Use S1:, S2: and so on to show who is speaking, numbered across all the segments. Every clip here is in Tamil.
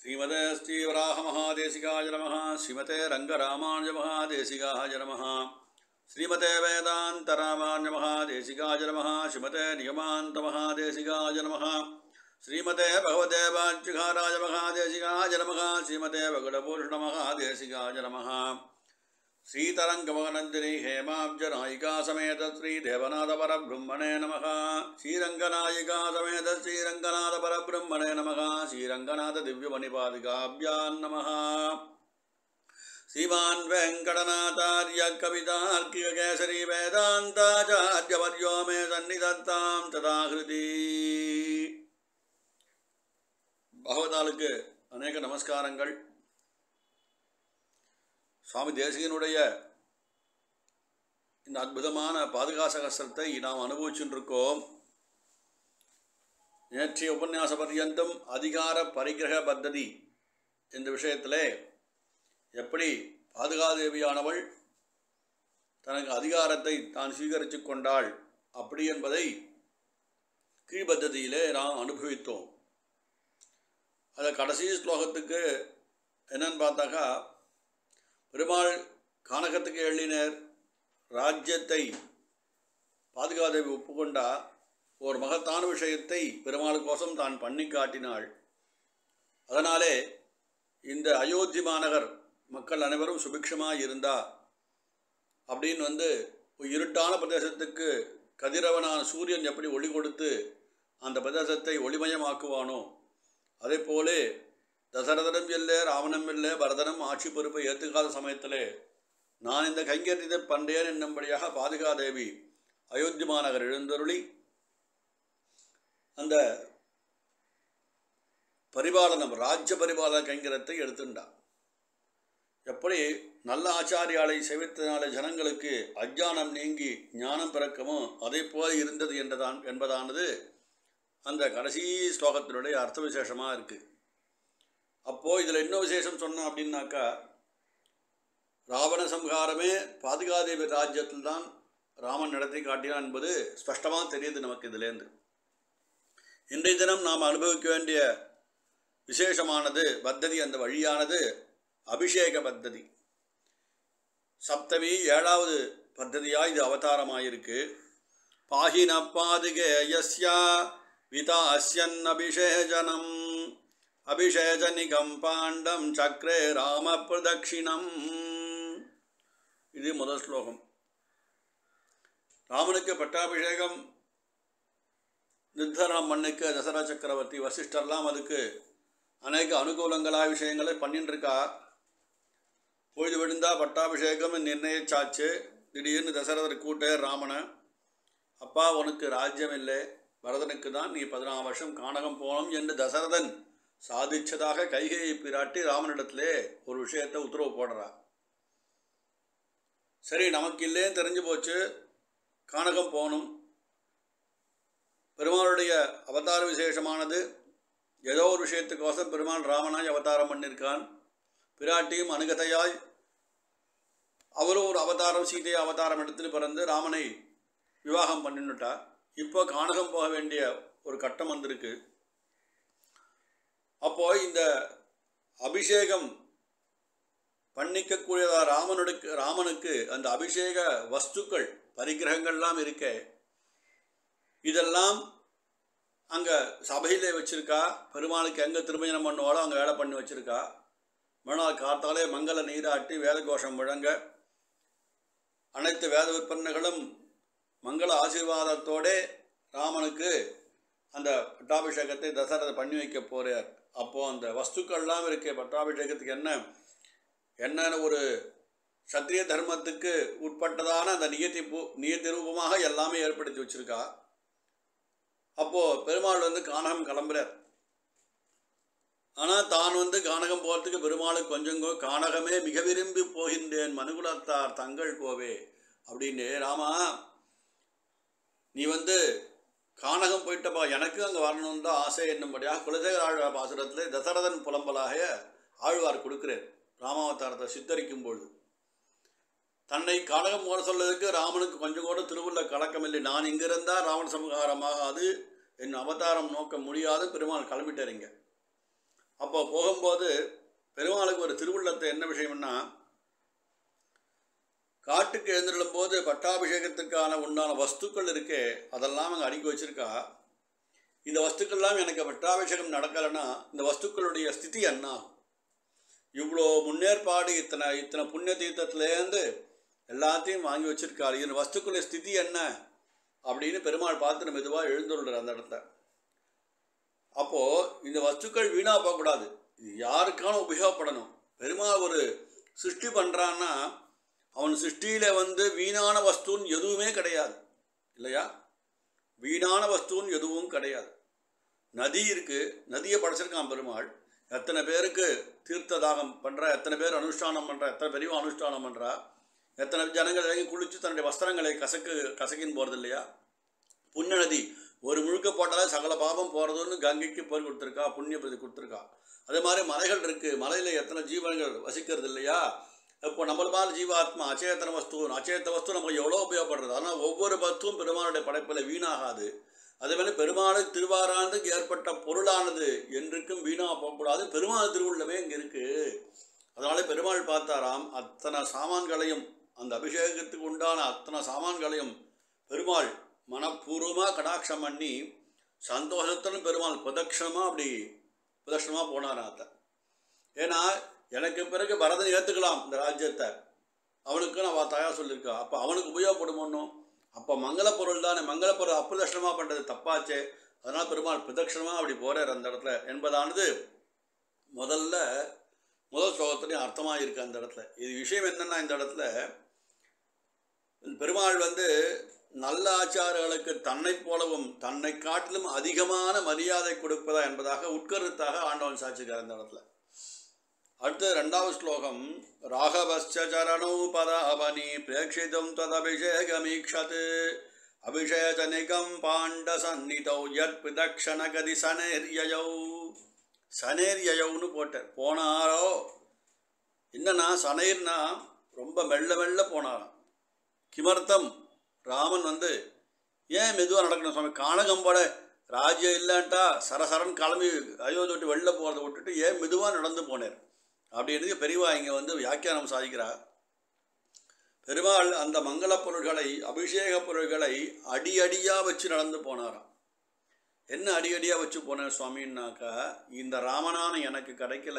S1: ஸ்ரீமதே ஸ்ரீவராக மகாதேசிகாய நமः ஸ்ரீமதே ரங்கராமானுஜ மகாதேசிகாய நமः ஸ்ரீமதே வேதாந்தராமானுஜ மகாதேசிகாய நமः ஸ்ரீமதே நிகமாந்த மகாதேசிகாய நமः ஸ்ரீமதே பகவதே வாச்சுகாராய மகாதேசிகாய நமः ஸ்ரீமதே பகுடபூஷண மகாதேசிகாய நமः श्रीतरङ्गमगनन्दिनी हेमाब्जनायिका समेत श्रीदेवनाथपरब्रह्मणे नमः श्रीरङ्गनायिका समेत श्रीरङ्गनाथपरब्रह्मणे नमः श्रीरङ्गनाथदिव्यमणिपादिकाभ्यां नमः श्रीमान् वेङ्कटनाथार्य कवितार्किककेसरी वेदान्ताचार्यवर्यो मे सन्निधत्तां तदाहृति பகவதாளுக்கு அநேக நமஸ்காரங்கள் சுவாமி தேசிகனுடைய இந்த அற்புதமான பாதுகாசகஸ்திரத்தை நாம் அனுபவிச்சுட்டு இருக்கோம் நேற்றைய உபன்யாச பர்யந்தம் அதிகார பரிகிரக பத்ததி என்ற விஷயத்திலே எப்படி பாதுகாதேவியானவள் தனக்கு அதிகாரத்தை தான் சுவீகரித்து கொண்டாள் அப்படி என்பதை கீழ்பத்ததியிலே நாம் அனுபவித்தோம் அதை கடைசி ஸ்லோகத்துக்கு என்னன்னு பார்த்தாக்கா பெருமாள் கானகத்துக்கு எள்ளினர் ராஜ்யத்தை பாதுகாதேவி ஒப்புக்கொண்டா ஒரு மகத்தான விஷயத்தை பெருமாளுக்கோசம் தான் பண்ணி காட்டினாள் அதனாலே இந்த அயோத்தி மாநகர் மக்கள் அனைவரும் சுபிக்ஷமாக இருந்தா அப்படின்னு வந்து ஒரு இருட்டான பிரதேசத்துக்கு கதிரவனான சூரியன் எப்படி ஒளி கொடுத்து அந்த பிரதேசத்தை ஒளிமயமாக்குவானோ அதே போலே தசரதனும் இல்லை ராவணம் இல்லை பரதனும் ஆட்சி பொறுப்பை ஏற்றுக்காத சமயத்திலே நான் இந்த கைங்கரியத்தை பண்றேன் என்னும்படியாக பாதுகாதேவி அயோத்தி மாநகர் எழுந்தருளி அந்த பரிபாலனம் ராஜ்ய பரிபாலன கைங்கரத்தை எடுத்துட்டான் எப்படி நல்ல ஆச்சாரியாலை செவித்தனால ஜனங்களுக்கு அஜானம் நீங்கி ஞானம் பிறக்கமோ அதே போல இருந்தது என்றதான் என்பதானது அந்த கடைசி ஸ்லோகத்தினுடைய அர்த்த விசேஷமாக இருக்குது அப்போது இதில் என்ன விசேஷம் சொன்னோம் அப்படின்னாக்கா ராவண சம்ஹாரமே பாதுகாதேவி ராஜ்யத்தில் தான் ராமன் நடத்தி காட்டினான் என்பது ஸ்பஷ்டமாக தெரியுது நமக்கு இதிலேருந்து இன்றைய தினம் நாம் அனுபவிக்க வேண்டிய விசேஷமானது பத்ததி அந்த வழியானது அபிஷேக பத்ததி சப்தமி ஏழாவது பத்ததியாக இது அவதாரமாயிருக்கு பாகின பாதுகேயஸ்யா விதாஸ்யன் அபிஷேஜனம் அபிஷேஜனிகம் பாண்டம் சக்ரே ராம பிரதட்சிணம் இது முதல் ஸ்லோகம் ராமனுக்கு பட்டாபிஷேகம் நிர்தரணம் மண்ணுக்கு தசரா சக்கரவர்த்தி வசிஷ்டர்லாம் அதுக்கு அநேக அனுகூலங்களா விஷயங்களை பண்ணிட்டு இருக்கா பொழுது விழுந்தா பட்டாபிஷேகம் நிர்ணயிச்சாச்சு திடீர்னு தசரதர் கூட்ட ராமனை அப்பா உனக்கு ராஜ்யம் இல்லை பரதனுக்கு தான் நீ பதினாறு வருஷம் கானகம் போகணும் என்று தசரதன் சாதிச்சதாக கைகையை பிராட்டி ராமனிடத்திலே ஒரு விஷயத்தை உத்தரவு போடுறா சரி நமக்கு இல்லேன்னு தெரிஞ்சு போச்சு கானகம் போகணும் பெருமாளுடைய அவதார விசேஷமானது ஏதோ ஒரு விஷயத்துக்கோசம் பெருமாள் ராமனாய் அவதாரம் பண்ணியிருக்கான் பிராட்டியும் அனுகதையாய் அவரும் ஒரு அவதாரம் சீதையை அவதாரம் எடுத்துட்டு பிறந்து ராமனை விவாகம் பண்ணினுட்டா இப்போ கானகம் போக வேண்டிய ஒரு கட்டம் வந்திருக்கு அப்போ இந்த அபிஷேகம் பண்ணிக்கக்கூடியதா ராமனுக்கு ராமனுக்கு அந்த அபிஷேக வஸ்துக்கள் பரிகிரகங்கள்லாம் இருக்க இதெல்லாம் அங்கே சபையிலே வச்சுருக்கா பெருமாளுக்கு எங்கே திருமணம் பண்ணுவாலோ அங்கே வேலை பண்ணி வச்சுருக்கா மறுநாள் காத்தாலே மங்கள நீராட்டி வேத கோஷம் முழங்க அனைத்து வேத விற்பனைகளும் மங்கள ஆசீர்வாதத்தோடே ராமனுக்கு அந்த பட்டாபிஷேகத்தை தசரதை பண்ணி வைக்க போகிறார் அப்போது அந்த வஸ்துக்கள்லாம் இருக்கே பட்டாபிஷேகத்துக்கு என்ன என்னென்ன ஒரு சத்திரிய தர்மத்துக்கு உட்பட்டதான அந்த நியத்தி பூ நியத்தி ரூபமாக எல்லாமே ஏற்படுத்தி வச்சுருக்கா அப்போது பெருமாள் வந்து கானகம் கிளம்புறார் ஆனால் தான் வந்து கானகம் போகிறதுக்கு பெருமாளுக்கு கொஞ்சம் கானகமே மிக விரும்பி போகின்றேன் மனுகுலத்தார் தங்கள் கோவே அப்படின்னு ராமா நீ வந்து கானகம் போயிட்டப்பா எனக்கு அங்கே வரணும்னு தான் ஆசை என்னும்படியாக குலசேகர ஆழ்வார் பாசுரத்தில் தசரதன் புலம்பலாக ஆழ்வார் கொடுக்குறார் ராமாவதாரத்தை சித்தரிக்கும் பொழுது தன்னை கானகம் போட சொல்வதற்கு ராமனுக்கு கொஞ்சம் கூட திருவுள்ள கலக்கமில்லை நான் இங்கிருந்தால் ராவண சமகாரமாகாது என் அவதாரம் நோக்க முடியாது பெருமாள் கிளம்பிட்டாருங்க அப்போ போகும்போது பெருமாளுக்கு ஒரு திருவுள்ளத்தை என்ன விஷயம்னா காட்டுக்கு எழுந்திருளும் போது பட்டாபிஷேகத்துக்கான உண்டான வஸ்துக்கள் இருக்கே அதெல்லாம் அங்கே அடுக்கி வச்சிருக்கா இந்த வஸ்துக்கள்லாம் எனக்கு பட்டாபிஷேகம் நடக்கலைன்னா இந்த வஸ்துக்களுடைய ஸ்திதி என்ன ஆகும்? இவ்வளோ முன்னேற்பாடு இத்தனை இத்தனை புண்ணிய தீர்த்தத்துலேருந்து எல்லாத்தையும் வாங்கி வச்சிருக்காரு இந்த வஸ்துக்களுடைய ஸ்திதி என்ன அப்படின்னு பெருமாள் பார்த்து மெதுவாக எழுந்துள்ளார் அந்த இடத்துல அப்போது இந்த வஸ்துக்கள் வீணாக போகக்கூடாது இது யாருக்கான உபயோகப்படணும் பெருமாள் ஒரு சிருஷ்டி பண்ணுறான்னா அவன் சிருஷ்டியில் வந்து வீணான வஸ்துன்னு எதுவுமே கிடையாது இல்லையா வீணான வஸ்துன்னு எதுவும் கிடையாது நதி இருக்குது நதியை படைச்சிருக்கான் பெருமாள் எத்தனை பேருக்கு தீர்த்த தாகம் பண்ணுறா எத்தனை பேர் அனுஷ்டானம் பண்ணுறா எத்தனை பெரியவன் அனுஷ்டானம் பண்ணுறா எத்தனை ஜனங்கள் இறங்கி குளித்து தன்னுடைய வஸ்திரங்களை கசக்கு கசக்கின்னு போகிறது இல்லையா புண்ணிய நதி ஒரு முழுக்க போட்டாலே சகல பாபம் போகிறதுன்னு கங்கைக்கு போய் கொடுத்துருக்கா புண்ணிய பிரதி கொடுத்துருக்கா அதே மாதிரி மலைகள் இருக்குது மலையில் எத்தனை ஜீவன்கள் வசிக்கிறது இல்லையா இப்போ நம்மள மாதிரி ஜீவாத்மா அச்சேதன வஸ்து அச்சேத்த வஸ்து நமக்கு எவ்வளோ உபயோகப்படுறது ஆனால் ஒவ்வொரு வஸ்துவும் பெருமானுடைய படைப்பில் வீணாகாது அதே மாதிரி பெருமாளுக்கு திருவாராண்டுக்கு ஏற்பட்ட பொருளானது என்றைக்கும் வீணாக போகக்கூடாது பெருமாள் திருவுள்ளமே இங்கே இருக்குது அதனால பெருமாள் பார்த்தாராம் அத்தனை சாமான்களையும் அந்த அபிஷேகத்துக்கு உண்டான அத்தனை சாமான்களையும் பெருமாள் மனப்பூர்வமாக கடாட்சம் பண்ணி சந்தோஷத்துடன் பெருமாள் பிரதட்சணமாக அப்படி பிரதட்சணமாக போனாராம் அத்தை ஏன்னா எனக்கு பிறகு பரதன் ஏற்றுக்கலாம் இந்த ராஜ்யத்தை அவனுக்கு நான் தாயா சொல்லியிருக்கா அப்போ அவனுக்கு உபயோகப்படும் ஒன்றும் அப்போ மங்கள பொருள் தானே மங்கள பொருள் அப்பிரதட்சணமாக பண்ணுறது தப்பாச்சே அதனால் பெருமாள் பிரதட்சணமாக அப்படி போகிறார் அந்த இடத்துல என்பதானது முதல்ல முதல் ஸ்லோகத்துலேயும் அர்த்தமாக இருக்குது அந்த இடத்துல இது விஷயம் என்னென்னா இந்த இடத்துல பெருமாள் வந்து நல்ல ஆச்சாரர்களுக்கு தன்னைப் போலவும் தன்னை காட்டிலும் அதிகமான மரியாதை கொடுப்பதா என்பதாக உட்கருத்தாக ஆண்டவன் சாட்சிக்கார் இந்த இடத்துல அடுத்து ரெண்டாவது ஸ்லோகம் ராகவஸ்ச சரணௌ பதாபனி பிரேட்சிதும் ததபிஷேகமீக்ஷத் அபிஷேகனிகம் பாண்ட சந்நிதௌ யத் பிரதக்ஷணகதி சனேரியயௌ சனேரியயௌன்னு போட்டார் போனாரோ என்னன்னா சனேர்னா ரொம்ப மெல்ல மெல்ல போனாராம் கிமர்த்தம் ராமன் வந்து ஏன் மெதுவாக நடக்கணும் சுவாமி காணகம்போட ராஜ்யம் இல்லைன்ட்டா சரசரன் கிளம்பி அயோத்தி விட்டு வெளில போகிறத விட்டுட்டு ஏன் மெதுவாக நடந்து போனார் அப்படின்னு பெரியவா இங்கே வந்து வியாக்கியானம் சாதிக்கிறார் பெருமாள் அந்த மங்களப் பொருள்களை அபிஷேக பொருள்களை அடி அடியாக வச்சு நடந்து போனாராம் என்ன அடி அடியாக வச்சு போனார் சுவாமின்னாக்கா இந்த ராமனான எனக்கு கிடைக்கல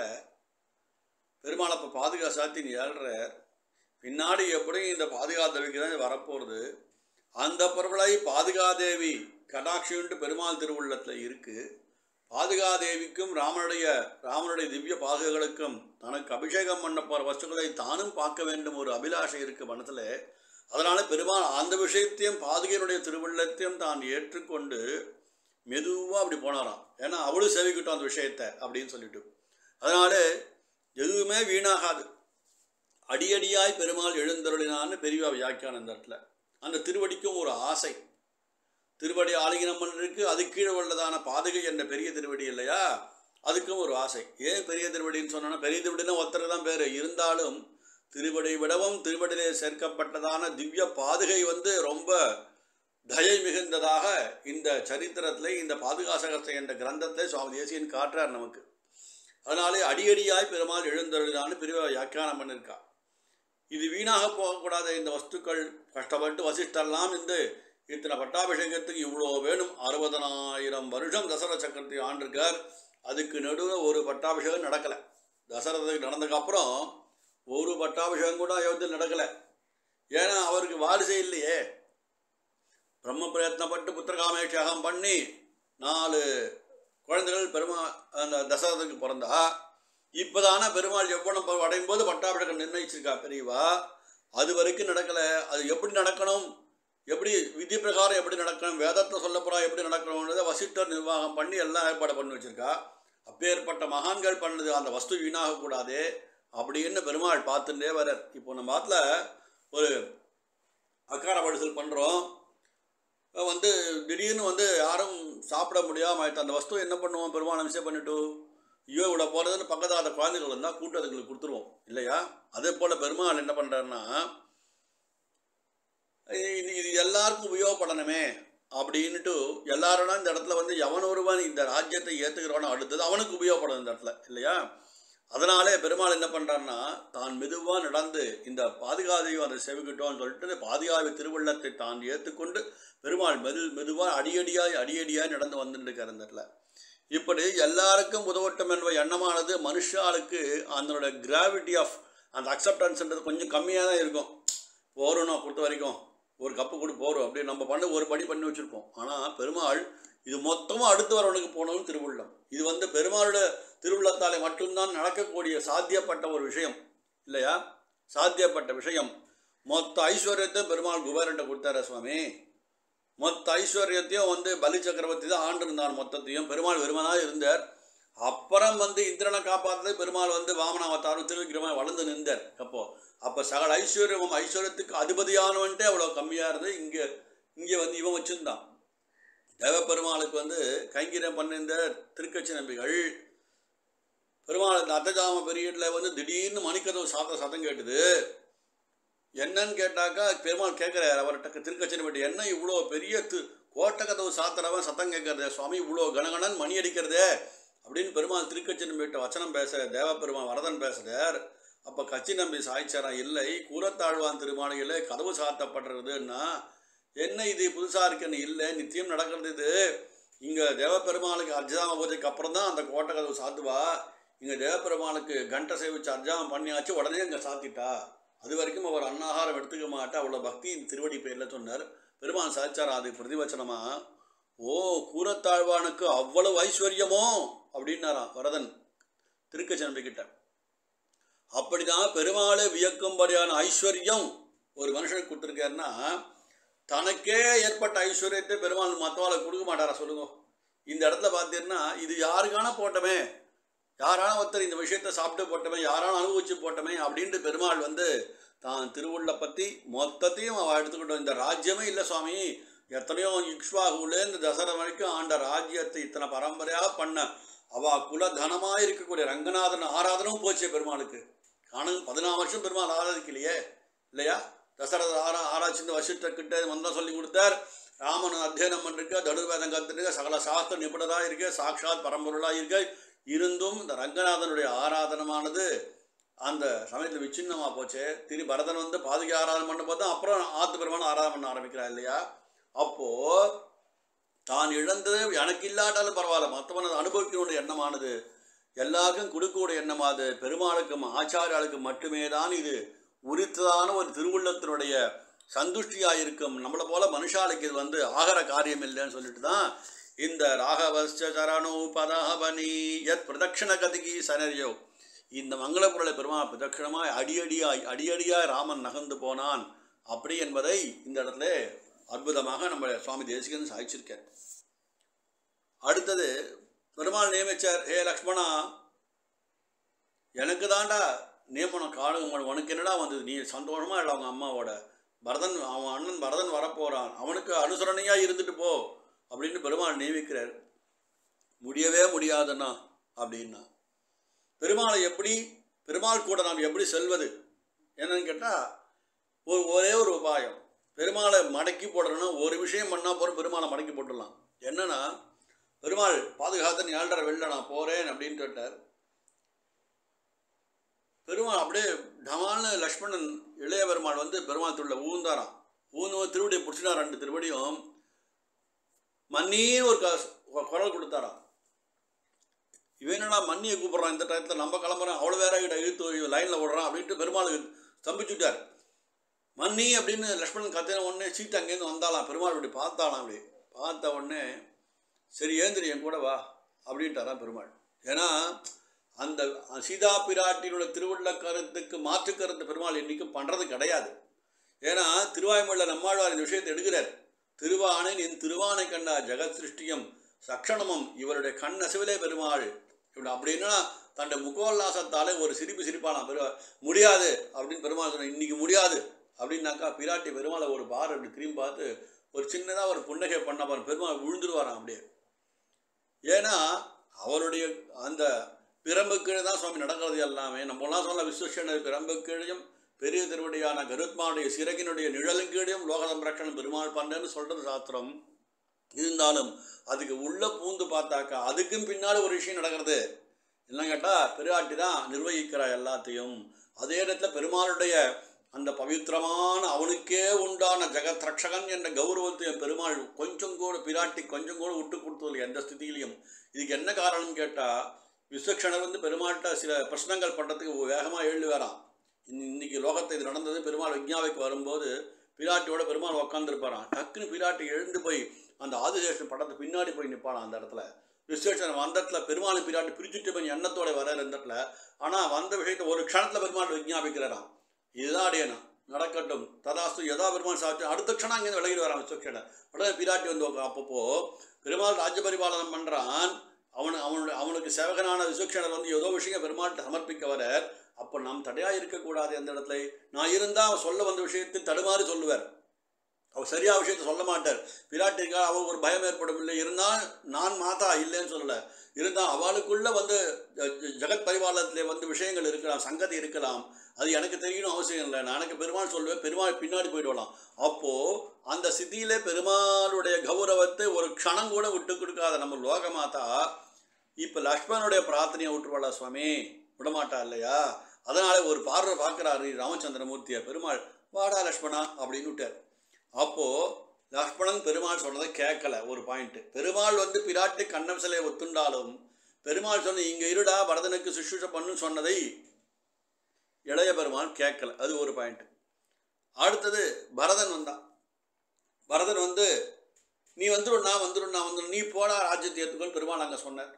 S1: பெருமாள் அப்போ பாதுகா சாத்தி ஏழ்றார் பின்னாடி எப்படியும் இந்த பாதுகாதேவிக்கு தான் வரப்போகிறது அந்த பொருளை பாதுகாதேவி கடாட்சின்ட்டு பெருமாள் திருவுள்ளத்தில் இருக்குது பாதுகாதேவிக்கும் ராமனுடைய ராமனுடைய திவ்ய பாதுகளுக்கும் தனக்கு அபிஷேகம் பண்ண போகிற வஸ்துக்களை தானும் பார்க்க வேண்டும் ஒரு அபிலாஷை இருக்குது மனத்தில் அதனால் பெருமாள் அந்த விஷயத்தையும் பாதுகையினுடைய திருவுள்ளத்தையும் தான் ஏற்றுக்கொண்டு மெதுவாக அப்படி போனாராம் ஏன்னா அவளும் சேவிக்கிட்டோம் அந்த விஷயத்தை அப்படின்னு சொல்லிட்டு அதனால எதுவுமே வீணாகாது அடியடியாய் பெருமாள் எழுந்தருளினான்னு பெரியவா வியாக்கியானம் இந்த இடத்துல அந்த திருவடிக்கும் ஒரு ஆசை திருவடி ஆலிங்கனம் பண்ணிருக்கு அது கீழே உள்ளதான பாதுகை என்ற பெரிய திருவடி இல்லையா அதுக்கும் ஒரு ஆசை ஏன் பெரிய திருவடின்னு சொன்னோன்னா பெரிய திருவடினா ஒருத்தர் தான் பேர் இருந்தாலும் திருவடி விடவும் திருவடியிலே சேர்க்கப்பட்டதான திவ்ய பாதுகை வந்து ரொம்ப தயை மிகுந்ததாக இந்த சரித்திரத்தில் இந்த பாதுகாசகத்தை என்ற கிரந்தத்தை சுவாமி தேசியன் காட்டுறார் நமக்கு அதனாலே அடியடியாய் பெருமாள் எழுந்தருளினான்னு பெரிய வியாக்கியானம் பண்ணியிருக்கா இது வீணாக போகக்கூடாத இந்த வஸ்துக்கள் கஷ்டப்பட்டு வசிஷ்டெல்லாம் இந்த இத்தனை பட்டாபிஷேகத்துக்கு இவ்வளோ வேணும் அறுபதனாயிரம் வருஷம் தசரத சக்கரவர்த்தி ஆண்டிருக்கார் அதுக்கு நடுவில் ஒரு பட்டாபிஷேகம் நடக்கலை தசரதத்துக்கு நடந்ததுக்கப்புறம் ஒரு பட்டாபிஷேகம் கூட அயோத்தியில் நடக்கலை ஏன்னா அவருக்கு வாரிசே இல்லையே பிரம்ம பிரயத்னப்பட்டு புத்திரகாமேஷகம் பண்ணி நாலு குழந்தைகள் பெருமா அந்த தசரதத்துக்கு பிறந்தா இப்போதான பெருமாள் எவ்வளவு பருவம் அடையும் போது பட்டாபிஷேகம் நிர்ணயிச்சிருக்கா பெரியவா அது வரைக்கும் நடக்கலை அது எப்படி நடக்கணும் எப்படி விதி பிரகாரம் எப்படி நடக்கணும் வேதத்தை சொல்லப்போறா எப்படி நடக்கணும்ன்றதை வசிட்டர் நிர்வாகம் பண்ணி எல்லாம் ஏற்பாடு பண்ணி வச்சிருக்கா அப்பேற்பட்ட மகான்கள் பண்ணது அந்த வஸ்து வீணாகக்கூடாது அப்படின்னு பெருமாள் பார்த்துட்டே வரார் இப்போ நம்ம ஆத்துல ஒரு அக்கார படுசல் பண்ணுறோம் வந்து திடீர்னு வந்து யாரும் சாப்பிட முடியாமல் ஆயிட்டு அந்த வஸ்து என்ன பண்ணுவோம் பெருமாள் விஷயம் பண்ணிட்டு ஐயோ இவ்வளோ போகிறதுன்னு பக்கத்தில் அந்த குழந்தைகள் இருந்தால் கூட்டு அதுங்களுக்கு கொடுத்துருவோம் இல்லையா அதே போல் பெருமாள் என்ன பண்ணுறாருன்னா இது இது எல்லாருக்கும் உபயோகப்படணுமே அப்படின்ட்டு எல்லாரும் இந்த இடத்துல வந்து எவன் ஒருவன் இந்த ராஜ்யத்தை ஏற்றுக்கிறவனோ அடுத்தது அவனுக்கு உபயோகப்படும் இந்த இடத்துல இல்லையா அதனாலே பெருமாள் என்ன பண்ணுறாருன்னா தான் மெதுவாக நடந்து இந்த பாதுகாதையும் அதை செவிக்கிட்டோம்னு சொல்லிட்டு பாதுகாவி திருவள்ளத்தை தான் ஏற்றுக்கொண்டு பெருமாள் மெது மெதுவாக அடியடியாய் அடியடியாய் நடந்து வந்துட்டு இருக்கார் இந்த இடத்துல இப்படி எல்லாருக்கும் உதவட்டும் என்ற எண்ணமானது மனுஷாளுக்கு அதனோட கிராவிட்டி ஆஃப் அந்த அக்செப்டன்ஸ்ன்றது கொஞ்சம் கம்மியாக தான் இருக்கும் போகிறோம் பொறுத்த வரைக்கும் ஒரு கப்பு கூட போகிறோம் அப்படி நம்ம பண்ண ஒரு படி பண்ணி வச்சுருப்போம் ஆனால் பெருமாள் இது மொத்தமும் அடுத்து வரவனுக்கு போனவன் திருவுள்ளம் இது வந்து பெருமாளோட திருவுள்ளத்தாலே மட்டும்தான் நடக்கக்கூடிய சாத்தியப்பட்ட ஒரு விஷயம் இல்லையா சாத்தியப்பட்ட விஷயம் மொத்த ஐஸ்வர்யத்தையும் பெருமாள் குபேரன்ட்ட கொடுத்தாரு சுவாமி மொத்த ஐஸ்வர்யத்தையும் வந்து பலி சக்கரவர்த்தி தான் ஆண்டு இருந்தார் மொத்தத்தையும் பெருமாள் வெறுமனாக இருந்தார் அப்புறம் வந்து இந்திரனை காப்பாற்றுறது பெருமாள் வந்து வாமன அவதாரம் திருவிக்கிரமன் வளர்ந்து நின்றார் அப்போ அப்போ சகல ஐஸ்வர்யம் ஐஸ்வர்யத்துக்கு அதிபதியானவன்ட்டே அவ்வளோ கம்மியாக இருந்து இங்கே இங்கே வந்து இவன் வச்சுருந்தான் தேவப்பெருமாளுக்கு வந்து கைங்கரியம் பண்ணிருந்த திருக்கட்சி நம்பிகள் பெருமாள் இந்த அத்தஜாம பீரியடில் வந்து திடீர்னு மணிக்கதவு சாத்த சத்தம் கேட்டுது என்னன்னு கேட்டாக்கா பெருமாள் கேட்குறாரு அவர்கிட்ட திருக்கச்சனை பற்றி என்ன இவ்வளோ பெரிய து கோட்டை கதவு சாத்துறவன் சத்தம் கேட்கறதே சுவாமி இவ்வளோ கணகணன் மணி அடிக்கிறதே அப்படின்னு பெருமாள் திருக்கச்சனை போயிட்ட வச்சனம் பேச தேவ பெருமாள் வரதன் பேசுகிறார் அப்போ கச்சி நம்பி சாய்ச்சாரா இல்லை கூரத்தாழ்வான் திருமாளிகளே கதவு சாத்தப்படுறதுன்னா என்ன இது புதுசாக இருக்குன்னு இல்லை நித்தியம் நடக்கிறது இது இங்கே தேவப்பெருமாளுக்கு அர்ஜாம பூஜைக்கு அப்புறம் தான் அந்த கோட்டை கதவு சாத்துவா இங்கே தேவப்பெருமாளுக்கு கண்டை சேவிச்சு அர்ஜாமம் பண்ணியாச்சு உடனே இங்கே சாத்திட்டா அது வரைக்கும் அவர் அன்னாகாரம் எடுத்துக்க மாட்டா அவ்வளோ பக்தியின் திருவடி பேரில் சொன்னார் பெருமான் சாச்சாரா அது பிரதிவச்சனமா ஓ கூரத்தாழ்வானுக்கு அவ்வளவு ஐஸ்வர்யமோ அப்படின்னாராம் வரதன் திருக்கச்சனம்பிக்கிட்ட அப்படிதான் பெருமாளை வியக்கும்படியான ஐஸ்வர்யம் ஒரு மனுஷனுக்கு கொடுத்துருக்காருன்னா தனக்கே ஏற்பட்ட ஐஸ்வர்யத்தை பெருமாள் மற்றவாளை கொடுக்க மாட்டாரா சொல்லுங்க இந்த இடத்துல பார்த்தீங்கன்னா இது யாருக்கான போட்டமே யாரான ஒருத்தர் இந்த விஷயத்தை சாப்பிட்டு போட்டமே யாரான அனுபவிச்சு போட்டமே அப்படின்ட்டு பெருமாள் வந்து தான் திருவுள்ள பற்றி மொத்தத்தையும் அவள் எடுத்துக்கிட்டோம் இந்த ராஜ்யமே இல்லை சுவாமி எத்தனையோ இக்ஷ்வாகுலேருந்து தசரா வரைக்கும் ஆண்ட ராஜ்யத்தை இத்தனை பரம்பரையாக பண்ண அவ குலதனமாக இருக்கக்கூடிய ரங்கநாதன் ஆராதனும் போச்சே பெருமாளுக்கு காணும் பதினாறு வருஷம் பெருமாள் ஆராதிக்கலையே இல்லையா தசரத ஆரா ஆராய்ச்சி வசிட்ட கிட்ட மந்திரம் சொல்லி கொடுத்தார் ராமன் அத்தியனம் பண்ணிருக்க தனுர்வேதம் கற்றுருக்க சகல சாஸ்திர நிபுணராக இருக்க சாட்சாத் பரம்பொருளாக இருக்க இருந்தும் இந்த ரங்கநாதனுடைய ஆராதனமானது அந்த சமயத்தில் விச்சின்னமாக போச்சு திரு பரதன் வந்து பாதுகை ஆராதனை பண்ண பார்த்தா அப்புறம் ஆத்து பெருமான ஆராதனை பண்ண ஆரம்பிக்கிறா இல்லையா அப்போது தான் இழந்தது எனக்கு இல்லாட்டாலும் பரவாயில்ல மற்றவனது அனுபவிக்கணுடைய எண்ணமானது எல்லாருக்கும் கொடுக்கக்கூடிய எண்ணமாது பெருமாளுக்கும் ஆச்சாரியாளுக்கும் மட்டுமே தான் இது உரித்ததான ஒரு திருவுள்ளத்தினுடைய சந்துஷ்டியாக இருக்கும் நம்மளை போல மனுஷாளுக்கு இது வந்து ஆகர காரியம் இல்லைன்னு சொல்லிட்டு தான் இந்த ராகவஸ்ச சரணோ பதஹபனி யத் பிரதட்சிண கதிகி சனரியோ இந்த மங்கள பொருளை பெருமாள் பிரதட்சிணமாய் அடியடியாய் அடியடியாய் ராமன் நகர்ந்து போனான் அப்படி என்பதை இந்த இடத்துல அற்புதமாக நம்ம சுவாமி தேசிகன் சாய்ச்சிருக்கார் அடுத்தது பெருமாள் நியமிச்சார் ஹே லக்ஷ்மணா எனக்கு தாண்டா நியமனம் காணும் உனக்கு என்னடா வந்தது நீ சந்தோஷமா இல்லை அவங்க அம்மாவோட பரதன் அவன் அண்ணன் பரதன் வரப்போகிறான் அவனுக்கு அனுசரணையாக இருந்துட்டு போ அப்படின்னு பெருமாள் நியமிக்கிறார் முடியவே முடியாதுண்ணா அப்படின்னா பெருமாளை எப்படி பெருமாள் கூட நாம் எப்படி செல்வது என்னன்னு கேட்டால் ஒரு ஒரே ஒரு உபாயம் பெருமாளை மடக்கி போடணும்னா ஒரு விஷயம் பண்ணால் போகிற பெருமாளை மடக்கி போட்டுடலாம் என்னன்னா பெருமாள் பாதுகாத்தன் ஏழரை வெளில நான் போகிறேன் அப்படின்னு கேட்டார் பெருமாள் அப்படியே டமால்னு லக்ஷ்மணன் இளைய பெருமாள் வந்து பெருமாள் திருவிழா ஊந்தாராம் ஊந்து திருவடியை பிடிச்சினா ரெண்டு திருவடியும் மன்னின்னு ஒரு க- குரல் கொடுத்தாராம் இவன் என்னடா மன்னியை கூப்பிட்றான் இந்த டயத்தில் நம்ம கிளம்புறோம் அவ்வளோ வேற கிட்ட இழுத்து லைனில் விடுறான் அப்படின்ட்டு பெருமாளுக்கு ஸ்தம்பிச்சுட்டார் மன்னி அப்படின்னு லக்ஷ்மணன் கத்தின உடனே சீட்டு அங்கேருந்து வந்தாலாம் பெருமாள் இப்படி பார்த்தாலாம் அப்படி பார்த்த உடனே சரி ஏந்திரி என் கூட வா அப்படின்ட்டாராம் பெருமாள் ஏன்னா அந்த சீதா பிராட்டியோட திருவுள்ள கருத்துக்கு மாற்று கருத்து பெருமாள் இன்னைக்கும் பண்ணுறது கிடையாது ஏன்னா திருவாய்மொழியில் நம்மாழ்வார் இந்த விஷயத்தை எடுக்கிறார் திருவானை நின் திருவானை கண்டா ஜெகத் சிருஷ்டியம் சக்ஷணமும் இவருடைய கண் அசைவிலே பெருமாள் இப்படி அப்படின்னா தன்னுடைய முகோல்லாசத்தாலே ஒரு சிரிப்பு சிரிப்பானாம் பெருமா முடியாது அப்படின்னு பெருமாள் சொன்ன இன்னைக்கு முடியாது அப்படின்னாக்கா பிராட்டி பெருமாளை ஒரு பார் அப்படி திரும்பி பார்த்து ஒரு சின்னதாக ஒரு புன்னகை பண்ண பாரு பெருமாள் விழுந்துருவாராம் அப்படியே ஏன்னா அவருடைய அந்த பிரம்பு கீழே தான் சுவாமி நடக்கிறது எல்லாமே நம்மளாம் சொன்ன விஸ்வசன பிரம்பு கீழையும் பெரிய திருவடியான கருத்மானுடைய சிறகினுடைய நிழலும் கீழையும் லோக சம்ரட்சணம் பெருமாள் பண்ணேன்னு சொல்கிறது சாஸ்திரம் இருந்தாலும் அதுக்கு உள்ள பூந்து பார்த்தாக்கா அதுக்கும் பின்னாடி ஒரு விஷயம் நடக்கிறது என்ன கேட்டால் பெருவாட்டி தான் நிர்வகிக்கிறா எல்லாத்தையும் அதே இடத்துல பெருமாளுடைய அந்த பவித்திரமான அவனுக்கே உண்டான ஜெகத் ரக்ஷகன் என்ற கௌரவத்தை பெருமாள் கொஞ்சம் கூட பிராட்டி கொஞ்சம் கூட விட்டு கொடுத்ததில்லை எந்த ஸ்திதியிலையும் இதுக்கு என்ன காரணம் கேட்டால் விஸ்வக்ஷணர் வந்து பெருமாள்கிட்ட சில பிரச்சனைகள் பண்ணுறதுக்கு வேகமாக எழுந்து வரான் இன்னைக்கு லோகத்தை இது நடந்தது பெருமாள் விஞ்ஞாவைக்கு வரும்போது பிராட்டியோட பெருமாள் உக்காந்துருப்பாரான் டக்குன்னு பிராட்டி எழுந்து போய் அந்த ஆதிசேஷன் படத்தை பின்னாடி போய் நிற்பானான் அந்த இடத்துல விஸ்வேஷன் வந்த இடத்துல பெருமாள் பிராட்டி பிரிச்சுட்டு போய் எண்ணத்தோட வர இந்த இடத்துல ஆனால் வந்த விஷயத்தை ஒரு க்ஷணத்தில் பெருமாள் விஞ்ஞாபிக்கிறாராம் இதுதான் அடையணும் நடக்கட்டும் ததாஸ்து எதா பெருமாள் சாட்சி அடுத்த க்ஷணம் அங்கேருந்து விலகிட்டு வரான் விஸ்வக்ஷனை உடனே பிராட்டி வந்து உக்கா- அப்பப்போ பெருமாள் ராஜ்ய பரிபாலனம் பண்ணுறான் அவன் அவனுடைய அவனுக்கு சேவகனான விஸ்வக்ஷனர் வந்து ஏதோ விஷயம் பெருமாள்கிட்ட சமர்ப்பிக்க வரார் அப்போ நாம் தடையாக இருக்கக்கூடாது அந்த இடத்துல நான் இருந்தால் அவன் சொல்ல வந்த விஷயத்தை தடுமாறி சொல்லுவார் அவர் சரியா விஷயத்தை சொல்ல மாட்டார் பிராட்டி இருக்கா அவள் ஒரு பயம் ஏற்படும் இல்லை இருந்தால் நான் மாதா இல்லைன்னு சொல்லலை இருந்தால் அவளுக்குள்ள வந்து ஜ- ஜ- ஜெகத் பரிபாலனத்திலே வந்து விஷயங்கள் இருக்கலாம் சங்கதி இருக்கலாம் அது எனக்கு தெரியணும் அவசியம் இல்லை நான் எனக்கு பெருமாள் சொல்லுவேன் பெருமாள் பின்னாடி போயிடுவலாம் அப்போது அந்த சித்தியிலே பெருமாளுடைய கௌரவத்தை ஒரு க்ஷணம் கூட விட்டு கொடுக்காத நம்ம லோகமாதா இப்போ லக்ஷ்மணனுடைய பிரார்த்தனையை விட்டுருவாளா சுவாமி விடமாட்டா இல்லையா அதனால ஒரு பார்வை பார்க்குறாரு ராமச்சந்திரமூர்த்தியை பெருமாள் வாடா லக்ஷ்மணா அப்படின்னு விட்டார் அப்போது லக்ஷ்மணன் பெருமாள் சொன்னதை கேட்கல ஒரு பாயிண்ட் பெருமாள் வந்து பிராட்டி கண்ணம் சிலையை ஒத்துண்டாலும் பெருமாள் சொன்ன இங்கே இருடா பரதனுக்கு சுஷ்ரூஷ பண்ணுன்னு சொன்னதை இளைய பெருமாள் கேட்கல அது ஒரு பாயிண்ட் அடுத்தது பரதன் வந்தான் பரதன் வந்து நீ வந்துடும் நான் வந்துடும் நான் வந்துடும் நீ போடா ராஜ்யத்தை ஏற்றுக்கொள் பெருமாள் அங்கே சொன்னார்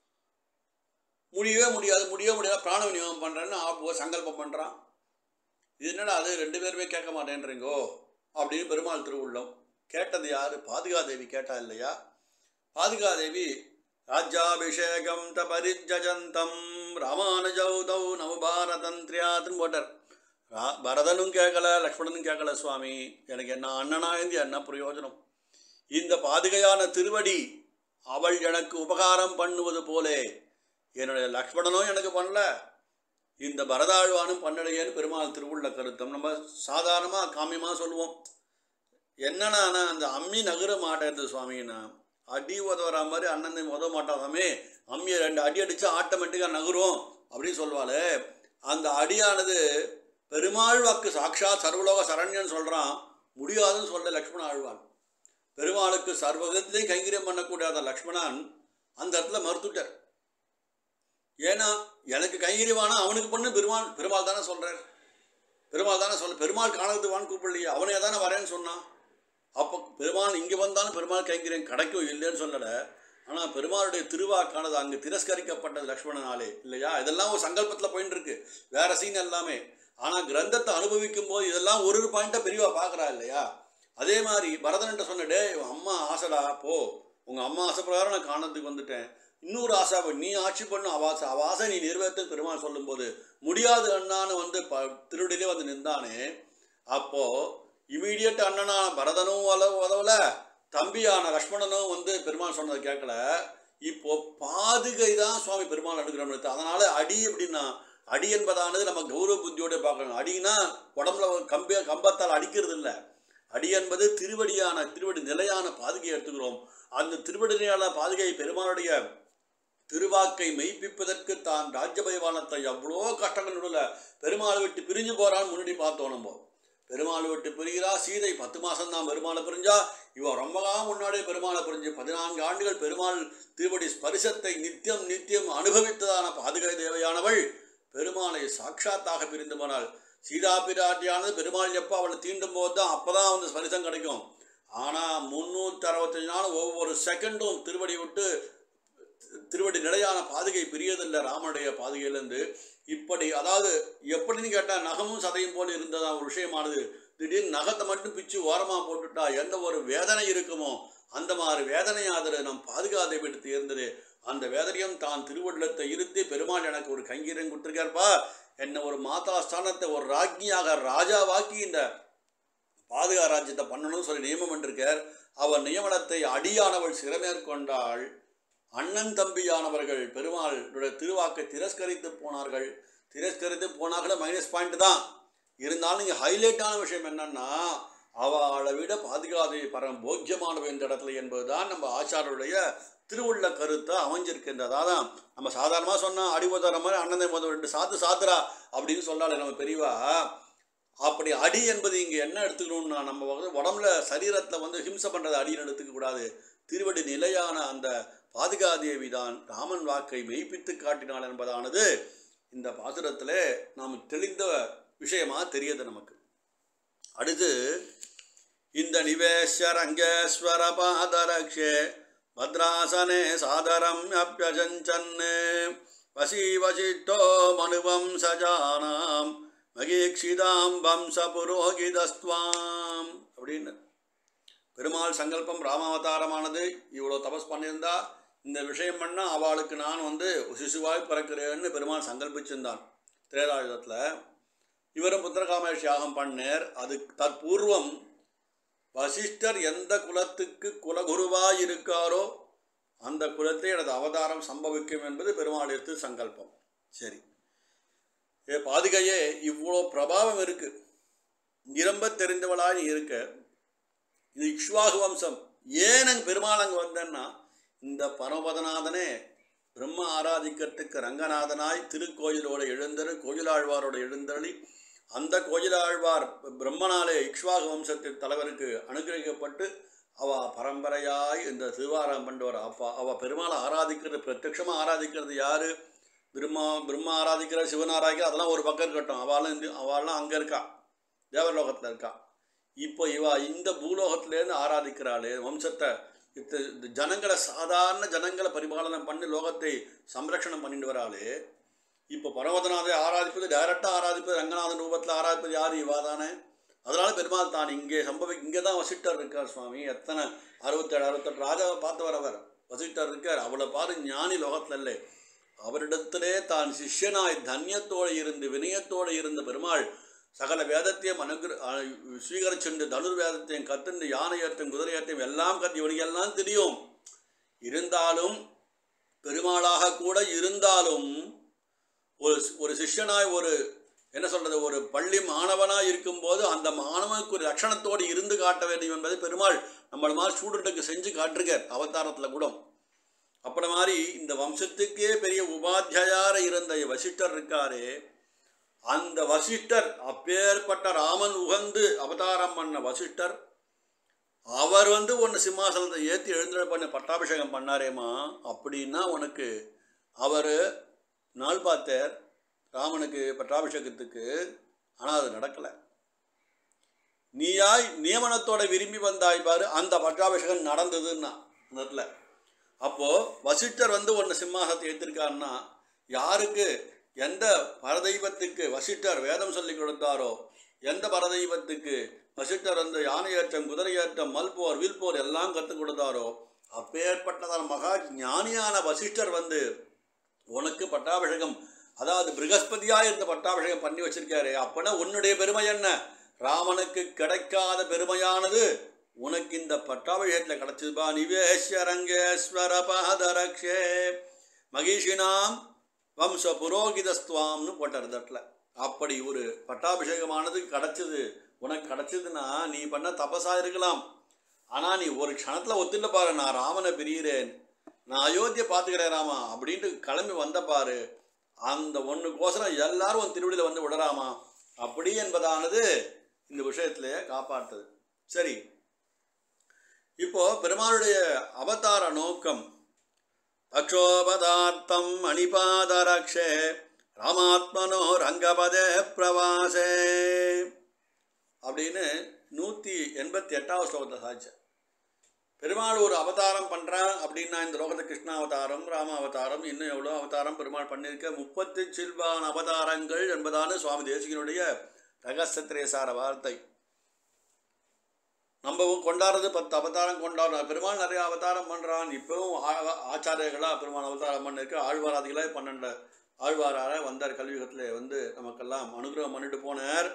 S1: முடியவே முடியாது முடியவே முடியாது பிராண விநியோகம் பண்ணுறேன்னு ஆப்போ சங்கல்பம் பண்ணுறான் இது என்னடா அது ரெண்டு பேருமே கேட்க மாட்டேன்றீங்கோ அப்படின்னு பெருமாள் திருவுள்ளம் கேட்டது யார் பாதுகாதேவி கேட்டா இல்லையா பாதுகாதேவி ராஜ்யாபிஷேகம் த பரிஜஜந்தம் ராமானுஜௌதௌ நவபாரதந்திரியாத்துன்னு போட்டார் ரா பரதனும் கேட்கல லக்ஷ்மணனும் கேட்கல சுவாமி எனக்கு என்ன அண்ணனா இருந்து என்ன பிரயோஜனம் இந்த பாதுகையான திருவடி அவள் எனக்கு உபகாரம் பண்ணுவது போலே என்னுடைய லக்ஷ்மணனும் எனக்கு பண்ணல இந்த பரதாழ்வானும் பண்ணலையேன்னு பெருமாள் திருவுள்ள கருத்தம் நம்ம சாதாரணமாக காமியமாக சொல்லுவோம் என்னன்னா அந்த அம்மி நகர மாட்டேங்குது சுவாமின்னா அடி உதவுற மாதிரி அண்ணன் உதவ மாட்டாதாமே அம்மியை ரெண்டு அடி அடித்து ஆட்டோமேட்டிக்காக நகரும் அப்படின்னு சொல்லுவாளே அந்த அடியானது பெருமாள் வாக்கு சாக்ஷாத் சர்வலோக சரண்யன்னு சொல்கிறான் முடியாதுன்னு சொல்ல லக்ஷ்மண ஆழ்வான் பெருமாளுக்கு சர்வகத்திலையும் கைங்கரியம் பண்ணக்கூடிய அந்த லக்ஷ்மணன் அந்த இடத்துல மறுத்துட்டார் ஏன்னா எனக்கு கைங்கரியவானா அவனுக்கு பண்ணு பெருமாள் பெருமாள் தானே சொல்கிறார் பெருமாள் தானே சொல்ல பெருமாள் காணத்துவான்னு கூப்பிடலையே அவனே தானே வரேன்னு சொன்னான் அப்போ பெருமாள் இங்கே வந்தாலும் பெருமாள் கைங்கரியம் கிடைக்கும் இல்லைன்னு சொல்லலை ஆனால் பெருமாளுடைய திருவாக்கானது அங்கே திரஸ்கரிக்கப்பட்டது லக்ஷ்மணனாலே இல்லையா இதெல்லாம் ஒரு சங்கல்பத்தில் போயின்னு இருக்கு வேற சீன் எல்லாமே ஆனால் கிரந்தத்தை அனுபவிக்கும் போது இதெல்லாம் ஒரு ஒரு பாயிண்ட்டாக பெரியவா பார்க்குறா இல்லையா அதே மாதிரி பரதன்ட்ட சொன்ன டே உன் அம்மா ஆசைடா போ உங்கள் அம்மா ஆசை பிரகாரம் நான் காணத்துக்கு வந்துட்டேன் இன்னொரு ஆசை நீ ஆட்சி பண்ணும் அவாசை அவாசை நீ நிறைவேற்ற பெருமாள் சொல்லும்போது முடியாது அண்ணான்னு வந்து ப திருடிலே வந்து நின்றானே அப்போது இமீடியட் அண்ணனா பரதனும் உதவ உதவல தம்பியான லக்ஷ்மணனும் வந்து பெருமாள் சொன்னதை கேட்கல இப்போ பாதுகை தான் சுவாமி பெருமாள் அடுக்கிறோம் அதனால அடி அப்படின்னா அடி என்பதானது நம்ம கௌரவ புத்தியோட பார்க்கணும் அடினா உடம்புல ஒரு கம்பிய கம்பத்தால் அடிக்கிறது இல்லை அடி என்பது திருவடியான திருவடி நிலையான பாதுகையை எடுத்துக்கிறோம் அந்த திருவடி நிலையான பாதுகை பெருமாளுடைய திருவாக்கை மெய்ப்பிப்பதற்கு தான் ராஜ்யபயவானத்தை எவ்வளோ கஷ்டங்கள் நடுவில் பெருமாளை விட்டு பிரிஞ்சு போறான்னு முன்னாடி பார்த்தோம் நம்ம பெருமாளை விட்டு பிரிகிறா சீதை பத்து மாதம் தான் பெருமாளை பிரிஞ்சா இவ ரொம்ப காலம் முன்னாடியே பெருமாளை பிரிஞ்சு பதினான்கு ஆண்டுகள் பெருமாள் திருவடி ஸ்பரிசத்தை நித்தியம் நித்தியம் அனுபவித்ததான பாதுகை தேவையானவள் பெருமாளை சாட்சாத்தாக பிரிந்து போனாள் சீதா பிராட்டியானது பெருமாள் எப்போ அவளை தீண்டும் போது தான் அப்போ தான் வந்து ஸ்பரிசம் கிடைக்கும் ஆனால் முந்நூற்றி அறுபத்தஞ்சு நாள் ஒவ்வொரு செகண்டும் திருவடி விட்டு திருவடி நிலையான பாதுகை பிரியதில்லை ராமனுடைய பாதுகையிலேருந்து இப்படி அதாவது எப்படின்னு கேட்டால் நகமும் சதையும் போல இருந்ததா ஒரு விஷயமானது திடீர்னு நகத்தை மட்டும் பிச்சு ஓரமாக போட்டுட்டா எந்த ஒரு வேதனை இருக்குமோ அந்த மாதிரி வேதனையாதரு நம் பாதுகாதை விடுத்து இருந்தது அந்த வேதனையும் தான் திருவள்ளத்தை இருத்தி பெருமாள் எனக்கு ஒரு கைங்கரியம் கொடுத்துருக்காருப்பா என்னை ஒரு மாதா ஸ்தானத்தை ஒரு ராஜ்ஞியாக ராஜாவாக்கி இந்த பாதுகா ராஜ்யத்தை பண்ணணும்னு சொல்லி நியமம் பண்ணிருக்கார் அவர் நியமனத்தை அடியானவள் சிறமேற்கொண்டாள் அண்ணன் தம்பியானவர்கள் பெருமாளுடைய திருவாக்கை திரஸ்கரித்து போனார்கள் திரஸ்கரித்து போனார்களே மைனஸ் பாயிண்ட் தான் இருந்தாலும் இங்கே ஹைலைட்டான விஷயம் என்னன்னா அவளை விட பாதுகாதை பரம் போக்கியமானவை இந்த இடத்துல என்பதுதான் நம்ம ஆச்சாரருடைய திருவுள்ள கருத்தை அமைஞ்சிருக்கின்றது அதான் நம்ம சாதாரணமாக சொன்னால் அடிபதற மாதிரி அண்ணனை முதல் ரெண்டு சாத்து சாத்துறா அப்படின்னு சொன்னாலே நம்ம பெரியவா அப்படி அடி என்பது இங்கே என்ன எடுத்துக்கணும்னா நம்ம வந்து உடம்புல சரீரத்தில் வந்து ஹிம்சை பண்ணுறது அடின்னு எடுத்துக்க கூடாது திருவடி நிலையான அந்த பாதுகாதேவி தான் ராமன் வாக்கை மெய்ப்பித்து காட்டினாள் என்பதானது இந்த பாசுரத்தில் நாம் தெளிந்த விஷயமா தெரியுது நமக்கு அடுத்து இந்த நிவேஸ்வரங்கேஸ்வர பாதரக்ஷே பத்ராசனே சாதரம் அப்பியஜஞ்சன்னு வசி வசிட்டோ மனுவம்சஜானாம் மகீக்ஷிதாம் வம்ச புரோகிதஸ்துவாம் அப்படின்னு பெருமாள் சங்கல்பம் ராமாவதாரமானது இவ்வளோ தபஸ் பண்ணியிருந்தா இந்த விஷயம் பண்ணால் அவளுக்கு நான் வந்து சிசுவாய் பிறக்கிறேன்னு பெருமாள் சங்கல்பிச்சிருந்தான் திரேதாயுதத்தில் இவரும் புத்திரகாமேஷ் யாகம் பண்ணேர் அது தற்பூர்வம் வசிஷ்டர் எந்த குலத்துக்கு குலகுருவாய் இருக்காரோ அந்த குலத்தை எனது அவதாரம் சம்பவிக்கும் என்பது பெருமாள் எடுத்து சங்கல்பம் சரி ஏ பாதுகையே இவ்வளோ பிரபாவம் இருக்கு நிரம்ப தெரிந்தவளாய் நீ இருக்க இது இக்ஷ்வாகு வம்சம் ஏன் அங்கே பெருமாள் அங்கே வந்தேன்னா இந்த பரமபதநாதனே பிரம்ம ஆராதிக்கிறதுக்கு ரங்கநாதனாய் திருக்கோயிலோட எழுந்தரு கோயிலாழ்வாரோட எழுந்தருளி அந்த கோயிலாழ்வார் பிரம்மனாலே இக்ஷ்வாகு வம்சத்தின் தலைவருக்கு அனுகிரகிக்கப்பட்டு அவ பரம்பரையாய் இந்த திருவாரம் பண்ணுவார் அப்பா அவ பெருமாளை ஆராதிக்கிறது பிரத்யட்சமாக ஆராதிக்கிறது யாரு பிரம்மா பிரம்மா ஆராதிக்கிற சிவன் ஆராதிக்கிற அதெல்லாம் ஒரு பக்கம் இருக்கட்டும் அவளும் இந்த அவள்லாம் அங்கே இருக்கா தேவலோகத்தில் இருக்கா இப்போ இவ இந்த பூலோகத்திலேருந்து ஆராதிக்கிறாளே வம்சத்தை இத்த இந்த ஜனங்களை சாதாரண ஜனங்களை பரிபாலனம் பண்ணி லோகத்தை சம்ரக்ஷணம் பண்ணிட்டு வராளே இப்போ பரமதநாதை ஆராதிப்பது டைரக்டாக ஆராதிப்பது ரங்கநாதன் ரூபத்தில் ஆராதிப்பது யார் இவா தானே அதனால பெருமாள் தான் இங்கே சம்பவி இங்கே தான் வசிட்டர் இருக்கார் சுவாமி எத்தனை அறுபத்தேழு அறுபத்தெட்டு ராஜாவை பார்த்து வரவர் வசிட்டர் இருக்கார் அவளை பாரு ஞானி லோகத்தில் இல்லை அவரிடத்திலே தான் சிஷ்யனாய் தன்யத்தோடு இருந்து வினயத்தோடு இருந்த பெருமாள் சகல வேதத்தையும் அனுகிர ஸ்வீகரிச்சுண்டு தனுர் வேதத்தையும் கத்துண்டு யானையத்தையும் குதிரையத்தையும் எல்லாம் கத்து இவனுக்கெல்லாம் தெரியும் இருந்தாலும் பெருமாளாக கூட இருந்தாலும் ஒரு ஒரு சிஷ்யனாய் ஒரு என்ன சொல்றது ஒரு பள்ளி மாணவனாய் இருக்கும்போது அந்த மாணவனுக்கு ஒரு லட்சணத்தோடு இருந்து காட்ட வேண்டும் என்பதை பெருமாள் நம்மள மாதிரி ஸ்டூடெண்ட்டுக்கு செஞ்சு காட்டிருக்கார் அவதாரத்தில் கூட அப்படி மாதிரி இந்த வம்சத்துக்கே பெரிய உபாத்தியார இருந்த வசிஷ்டர் இருக்காரே அந்த வசிஷ்டர் அப்பேற்பட்ட ராமன் உகந்து அவதாரம் பண்ண வசிஷ்டர் அவர் வந்து ஒன்று சிம்மாசனத்தை ஏற்றி எழுந்திர பண்ண பட்டாபிஷேகம் பண்ணாரேமா அப்படின்னா உனக்கு அவர் நாள் பார்த்தார் ராமனுக்கு பட்டாபிஷேகத்துக்கு ஆனால் அது நடக்கலை நீயாய் நியமனத்தோட விரும்பி வந்தாய் பாரு அந்த பட்டாபிஷேகம் நடந்ததுன்னா அந்த இடத்துல அப்போது வசிஷ்டர் வந்து ஒன்று சிம்மாசனத்தை ஏற்றிருக்காருன்னா யாருக்கு எந்த பரதெய்வத்துக்கு வசிஷ்டர் வேதம் சொல்லி கொடுத்தாரோ எந்த பரதெய்வத்துக்கு வசிஷ்டர் வந்து யானையேற்றம் குதிரையேற்றம் மல்போர் வில்போர் எல்லாம் கற்றுக் கொடுத்தாரோ அப்பேற்பட்டதான மகா ஞானியான வசிஷ்டர் வந்து உனக்கு பட்டாபிஷேகம் அதாவது பிருகஸ்பதியாக இருந்த பட்டாபிஷேகம் பண்ணி வச்சிருக்காரு அப்பனா உன்னுடைய பெருமை என்ன ராமனுக்கு கிடைக்காத பெருமையானது உனக்கு இந்த பட்டாபிஷேகத்தில் கிடைச்சதுபா நிவேஸ்வரங்கேஸ்வர பாதரக்ஷே மகிஷினாம் வம்ச புரோகிதஸ்துவாம்னு போட்டார் இந்த இடத்துல அப்படி ஒரு பட்டாபிஷேகமானது கிடைச்சது உனக்கு கிடைச்சதுன்னா நீ பண்ண தபசா இருக்கலாம் ஆனால் நீ ஒரு க்ஷணத்தில் ஒத்துட்டு பாரு நான் ராமனை பிரிகிறேன் நான் அயோத்தியை பார்த்துக்கிறேன் ராமா அப்படின்ட்டு கிளம்பி வந்த பாரு அந்த ஒன்றுக்கோசரம் எல்லாரும் உன் திருவிழியில் வந்து விடறாமா அப்படி என்பதானது இந்த விஷயத்திலே காப்பாற்றுது சரி இப்போ பெருமாளுடைய அவதார நோக்கம் அக்ஷோபதார்த்தம் மணிபாதரக்ஷே ராமாத்மனோ ரங்கபதே பிரவாசே அப்படின்னு நூற்றி எண்பத்தி எட்டாவது ஸ்லோகத்தில் சாதிச்சேன் பெருமாள் ஒரு அவதாரம் பண்ணுறான் அப்படின்னா இந்த லோகத்து கிருஷ்ண அவதாரம் ராம அவதாரம் இன்னும் எவ்வளோ அவதாரம் பெருமாள் பண்ணியிருக்க முப்பத்தி சில்வான் அவதாரங்கள் என்பதான சுவாமி தேசிகனுடைய ரகசியத்திரேசார வார்த்தை நம்ம கொண்டாடுறது பத்து அவதாரம் கொண்டாடுறோம் பெருமாள் நிறைய அவதாரம் பண்ணுறான் இப்போவும் ஆ- ஆச்சாரியர்களாக பெருமாள் அவதாரம் பண்ணிருக்கு ஆழ்வாராதிகளாக பன்னெண்டு ஆழ்வாராக வந்தார் கல்வியுகத்தில் வந்து நமக்கெல்லாம் அனுகிரகம் பண்ணிட்டு போனார்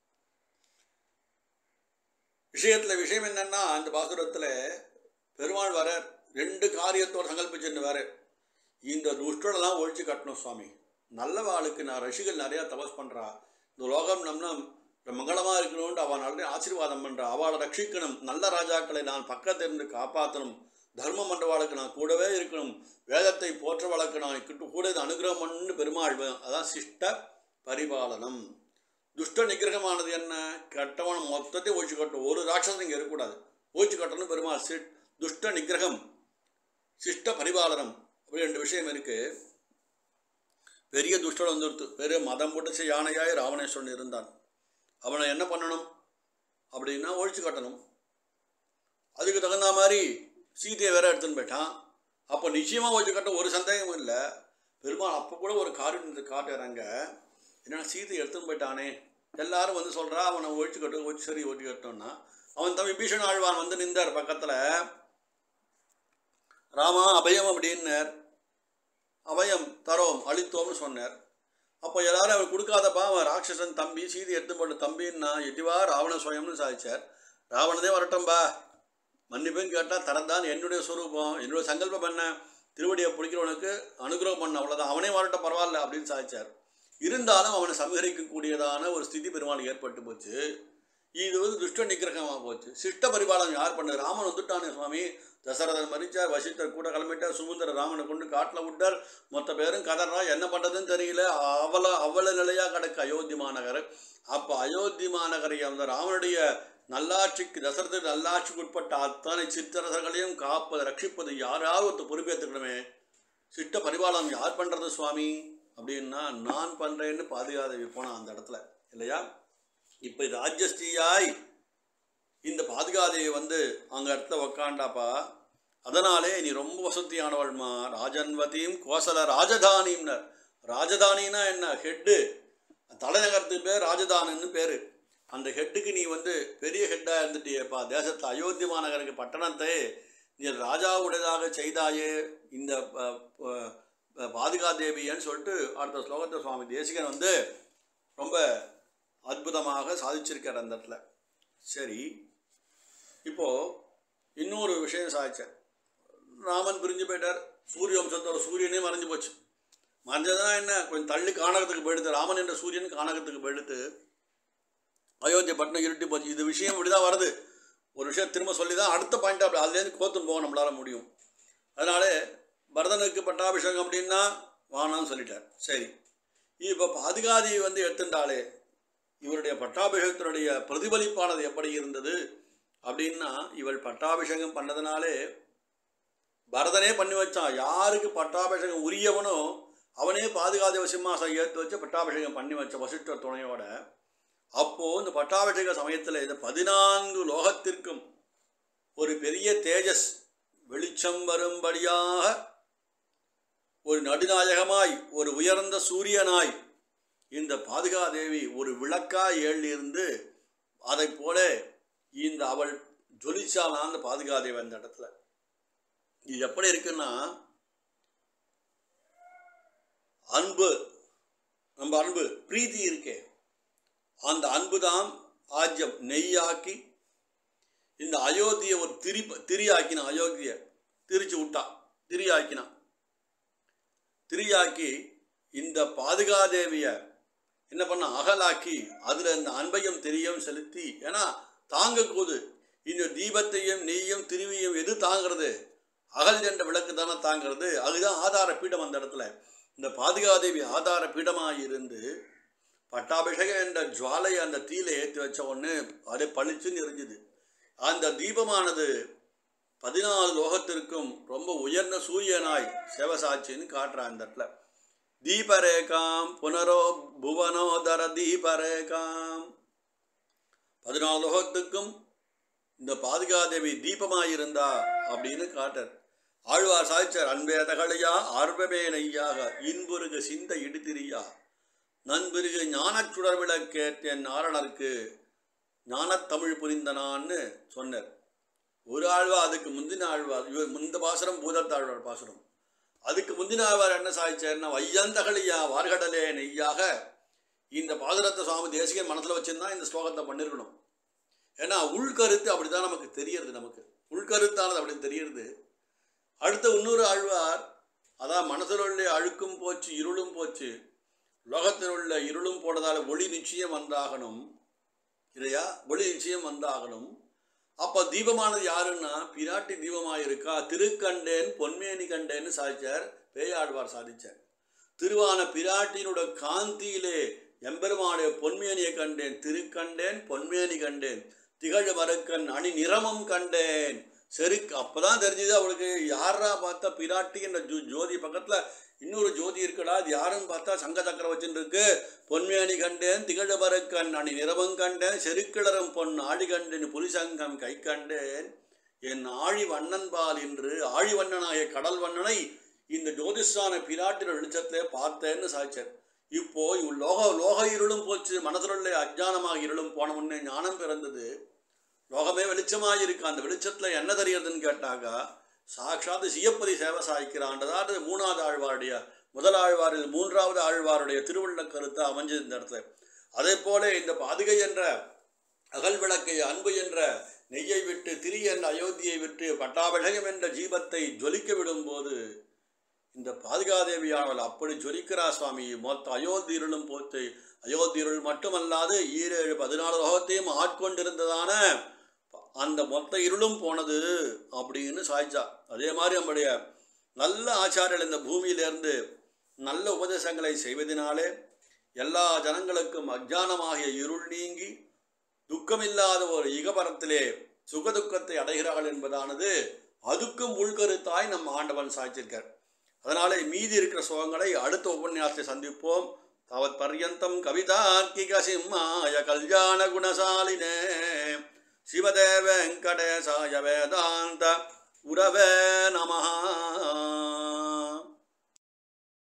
S1: விஷயத்தில் விஷயம் என்னன்னா அந்த பாசுரத்தில் பெருமாள் வர ரெண்டு காரியத்தோடு சங்கல்பிச்சுன்னு வர இந்த துஷ்டரெல்லாம் ஒழிச்சு கட்டணும் சுவாமி நல்லவாளுக்கு நான் ரசிகள் நிறையா தபஸ் பண்ணுறா இந்த லோகம் நம்ம மங்களமாக இருக்கணும்னு அவன் நல்ல ஆசீர்வாதம் பண்ணுற அவளை ரட்சிக்கணும் நல்ல ராஜாக்களை நான் பக்கத்திலிருந்து காப்பாற்றணும் தர்மம் பண்ணுறவாளுக்கு நான் கூடவே இருக்கணும் வேதத்தை போற்ற வழக்கு நான் கிட்ட கூட இது அனுகிரகம் பண்ணு பெருமாள் வே- அதான் சிஷ்ட பரிபாலனம் துஷ்ட நிகிரகமானது என்ன கெட்டவன் மொத்தத்தையும் ஒழிச்சு கட்டும் ஒரு ராட்சசன் இங்கே இருக்கக்கூடாது ஒழிச்சு கட்டணும் பெருமாள் சி துஷ்ட நிகிரகம் சிஷ்ட பரிபாலனம் அப்படி ரெண்டு விஷயம் இருக்கு பெரிய துஷ்டன் வந்துடுத்து பெரிய மதம் பிடிச்ச யானையாய் ராவணேஸ்வரன் இருந்தான் அவனை என்ன பண்ணணும் அப்படின்னா ஒழிச்சு கட்டணும் அதுக்கு தகுந்த மாதிரி சீதையை வேற எடுத்துன்னு போயிட்டான் அப்போ நிச்சயமாக ஒழிச்சு கட்ட ஒரு சந்தேகமும் இல்லை பெருமாள் அப்போ கூட ஒரு காரியம் காட்டுறாங்க என்னன்னா சீதையை எடுத்துன்னு போயிட்டானே எல்லாரும் வந்து சொல்கிறா அவனை ஒழிச்சு கட்டு ஒழிச்சு சரி ஒழிச்சு கட்டோம்னா அவன் தம்பி பீஷன் ஆழ்வான் வந்து நின்றார் பக்கத்தில் ராமா அபயம் அப்படின்னார் அபயம் தரோம் அளித்தோம்னு சொன்னார் அப்போ எல்லாரும் அவர் கொடுக்காதப்பா அவன் ராட்சசன் தம்பி சீதை எடுத்து போட்ட தம்பின்னா எட்டிவா ராவண சுயம்னு சாதிச்சார் ராவணனே வரட்டும்பா மன்னிப்பும் கேட்டால் தரந்தான் என்னுடைய ஸ்வரூபம் என்னுடைய சங்கல்பம் என்ன திருவடியை பிடிக்கிறவனுக்கு அனுகிரகம் பண்ண அவ்வளோதான் அவனே வரட்டும் பரவாயில்ல அப்படின்னு சாதிச்சார் இருந்தாலும் அவனை சமகரிக்கக்கூடியதான ஒரு ஸ்திதி பெருமாள் ஏற்பட்டு போச்சு இது வந்து துஷ்ட நிகிரகமாக போச்சு சிஷ்ட பரிபாலனம் யார் பண்ணது ராமன் வந்துட்டானே சுவாமி தசரதன் மறிச்சார் வசித்தர் கூட கிளம்பிட்டார் சுமந்திர ராமனை கொண்டு காட்டில் விட்டார் மொத்த பேரும் கதறா என்ன பண்ணுறதுன்னு தெரியல அவள அவ்வளோ நிலையாக கிடக்கு அயோத்தி மாநகர் அப்போ அயோத்தி மாநகரை அந்த ராமனுடைய நல்லாட்சிக்கு தசரத நல்லாட்சிக்கு உட்பட்ட அத்தனை சித்திரசர்களையும் காப்பது ரட்சிப்பது யாராவது ஒருத்தர் பொறுப்பேற்றுக்கணுமே சிட்ட பரிபாலனம் யார் பண்ணுறது சுவாமி அப்படின்னா நான் பண்ணுறேன்னு பாதுகாதேவி போனான் அந்த இடத்துல இல்லையா இப்போ ராஜஸ்ரீயாய் இந்த பாதுகாதேவி வந்து அங்கே இடத்துல உக்காண்டாப்பா அதனாலே நீ ரொம்ப வசதியானவள்மா ராஜன்வதியும் கோசல ராஜதானிம்னர் ராஜதானின்னா என்ன ஹெட்டு தலைநகரத்துக்கு பேர் ராஜதானின்னு பேர் அந்த ஹெட்டுக்கு நீ வந்து பெரிய ஹெட்டாக இருந்துட்டியேப்பா தேசத்தில் அயோத்தி மாநகருக்கு பட்டணத்தை நீ ராஜாவுடையதாக செய்தாயே இந்த ப- ப- ப- பாதுகாதேவியன்னு சொல்லிட்டு அடுத்த ஸ்லோகத்தை சுவாமி தேசிகன் வந்து ரொம்ப அற்புதமாக சாதிச்சிருக்கார் அந்த இடத்துல சரி இப்போது இன்னொரு விஷயம் சாதிச்சார் ராமன் பிரிஞ்சு போயிட்டார் சூரிய வம்சத்தோட சூரியனே மறைஞ்சு போச்சு மறைஞ்சதுனா என்ன கொஞ்சம் தள்ளி காணகத்துக்கு போயிடுது ராமன் என்ற சூரியன் காணகத்துக்கு போயிடுத்து அயோத்தி பட்டினம் இருட்டி போச்சு இது விஷயம் இப்படி தான் வருது ஒரு விஷயம் திரும்ப சொல்லி தான் அடுத்த பாயிண்ட் அப்படி அதுலேருந்து கோத்துன்னு போக நம்மளால் முடியும் அதனால பரதனுக்கு பட்டாபிஷேகம் அப்படின்னா வானான்னு சொல்லிட்டார் சரி இப்போ பாதுகாதி வந்து எடுத்துட்டாலே இவருடைய பட்டாபிஷேகத்தினுடைய பிரதிபலிப்பானது எப்படி இருந்தது அப்படின்னா இவள் பட்டாபிஷேகம் பண்ணதுனாலே பரதனே பண்ணி வச்சான் யாருக்கு பட்டாபிஷேகம் உரியவனோ அவனே பாதுகாதேவ சிம்மாசம் ஏற்று வச்சு பட்டாபிஷேகம் பண்ணி வச்ச வசிஷ்ட துணையோட அப்போது இந்த பட்டாபிஷேக சமயத்தில் இந்த பதினான்கு லோகத்திற்கும் ஒரு பெரிய தேஜஸ் வெளிச்சம் வரும்படியாக ஒரு நடுநாயகமாய் ஒரு உயர்ந்த சூரியனாய் இந்த பாதுகாதேவி ஒரு விளக்காய் எழுந்து அதை போல இந்த அவள் ஜொலிச்சாலாம் அந்த பாதுகாதேவி அந்த இடத்துல இது எப்படி இருக்குன்னா அன்பு நம்ம அன்பு பிரீத்தி இருக்கே அந்த அன்பு தான் ஆஜ்யம் நெய்யாக்கி இந்த அயோத்தியை ஒரு திரி திரியாக்கினான் அயோத்தியை திரிச்சு விட்டான் திரியாக்கினான் திரியாக்கி இந்த பாதுகாதேவியை என்ன பண்ண அகலாக்கி அதில் இந்த அன்பையும் திரியும் செலுத்தி ஏன்னா தாங்கக்கூது இந்த தீபத்தையும் நெய்யும் திருவியும் எது தாங்கிறது அகல் என்ற விளக்கு தானே தாங்கிறது அதுதான் ஆதார பீடம் அந்த இடத்துல இந்த பாதுகாதேவி ஆதார பீடமாக இருந்து பட்டாபிஷேகம் என்ற ஜுவாலையை அந்த தீயில ஏற்றி வச்ச உடனே அது பளிச்சுன்னு எரிஞ்சுது அந்த தீபமானது பதினாலு லோகத்திற்கும் ரொம்ப உயர்ந்த சூரியனாய் சிவசாட்சின்னு காட்டுறான் அந்த இடத்துல தீபரேகாம் புனரோ புவனோதர தீபரேகாம் பதினாலு லோகத்துக்கும் இந்த பாதுகாதேவி தீபமாயிருந்தா அப்படின்னு காட்டர் ஆழ்வார் சாய்ச்சார் அன்பே தகளையா ஆர்வமே நெய்யாக இன்புருக சிந்த இடுதிரியா நண்பருகு ஞானச் சுடர் விளக்கேற்றேன் நாரணருக்கு ஞானத்தமிழ் புரிந்தனான்னு சொன்னார் ஒரு ஆழ்வா அதுக்கு முந்தின ஆழ்வார் இவர் முந்த பாசுரம் பூதத்தாழ்வார் பாசுரம் அதுக்கு முந்தின ஆழ்வார் என்ன சாதிச்சார்னா வையந்தகலியா வார்கடலே நெய்யாக இந்த பாசுரத்தை சுவாமி தேசிகன் மனசில் வச்சிருந்தா இந்த ஸ்லோகத்தை பண்ணிருக்கணும் ஏன்னா உள்கருத்து அப்படிதான் நமக்கு தெரியறது நமக்கு உள்கருத்தானது அப்படின்னு தெரியறது அடுத்த இன்னொரு ஆழ்வார் அதான் மனசில் உள்ள அழுக்கும் போச்சு இருளும் போச்சு லோகத்தில் உள்ள இருளும் போனதால் ஒளி நிச்சயம் வந்தாகணும் இல்லையா ஒளி நிச்சயம் வந்தாகணும் அப்போ தீபமானது யாருன்னா பிராட்டி தீபமாக இருக்கா திருக்கண்டேன் பொன்மேனி கண்டேன்னு சாதிச்சார் பேயாழ்வார் சாதிச்சார் திருவான பிராட்டியினோட காந்தியிலே எம்பெருமானுடைய பொன்மேனியை கண்டேன் திருக்கண்டேன் பொன்மேனி கண்டேன் திகழ் மறுக்கன் அணி நிறமம் கண்டேன் செருக்கு அப்பதான் தெரிஞ்சது அவளுக்கு யாரா பார்த்தா பிராட்டி என்ற ஜோ ஜோதி பக்கத்துல இன்னொரு ஜோதி இருக்குடா அது யாருன்னு பார்த்தா சங்க சக்கரம் வச்சுட்டு இருக்கு பொன்மேனி கண்டேன் திகழ மறுக்கன் அணி நிறமம் கண்டேன் செருக்கிளரும் பொன் ஆழி கண்டேன் புலிசங்கம் கை கண்டேன் என் ஆழி வண்ணன்பால் என்று ஆழி வண்ணனாய கடல் வண்ணனை இந்த ஜோதிஷான பிராட்டின வெளிச்சத்திலே பார்த்தேன்னு சாய்ச்சார் இப்போ இவ் லோக லோக இருளும் போச்சு மனதிலுள்ள அஜானமாக இருளும் போன முன்னே ஞானம் பிறந்தது லோகமே வெளிச்சமாக இருக்கு அந்த வெளிச்சத்தில் என்ன தெரியறதுன்னு கேட்டாக்கா சாட்சாத் சியப்பதி சேவை சாய்க்கிறான் அதாவது மூணாவது ஆழ்வாருடைய முதல் ஆழ்வாரில் மூன்றாவது ஆழ்வாருடைய திருவள்ள கருத்தை அமைஞ்சது இந்த இடத்துல அதே போல இந்த பாதுகை என்ற அகல் விளக்கை அன்பு என்ற நெய்யை விட்டு திரி என்ற அயோத்தியை விட்டு பட்டாபிஷேகம் என்ற ஜீவத்தை ஜொலிக்க விடும்போது இந்த பாதுகாதேவியானவள் அப்படி ஜொலிக்கிறா சுவாமி மொத்த அயோத்தி இருளும் போத்து அயோத்தி இருள் மட்டுமல்லாது ஈரேழு பதினாலு லோகத்தையும் ஆட்கொண்டிருந்ததான அந்த மொத்த இருளும் போனது அப்படின்னு சாய்ச்சா அதே மாதிரி நம்முடைய நல்ல ஆச்சாரியர்கள் இந்த பூமியிலிருந்து நல்ல உபதேசங்களை செய்வதனாலே எல்லா ஜனங்களுக்கும் அஜானமாகிய இருள் நீங்கி துக்கமில்லாத ஒரு இகபரத்திலே சுகதுக்கத்தை அடைகிறார்கள் என்பதானது அதுக்கும் உள்கருத்தாய் நம் ஆண்டவன் சாய்ச்சிருக்கார் அதனாலே மீதி இருக்கிற சுகங்களை அடுத்த உபன்யாசத்தை சந்திப்போம் தாவத் பர்யந்தம் கவிதார்க்கிக சிம்மாய கல்யாண குணசாலினே சிவதே வெங்கடேசாய வேதாந்த உரவே நமஹா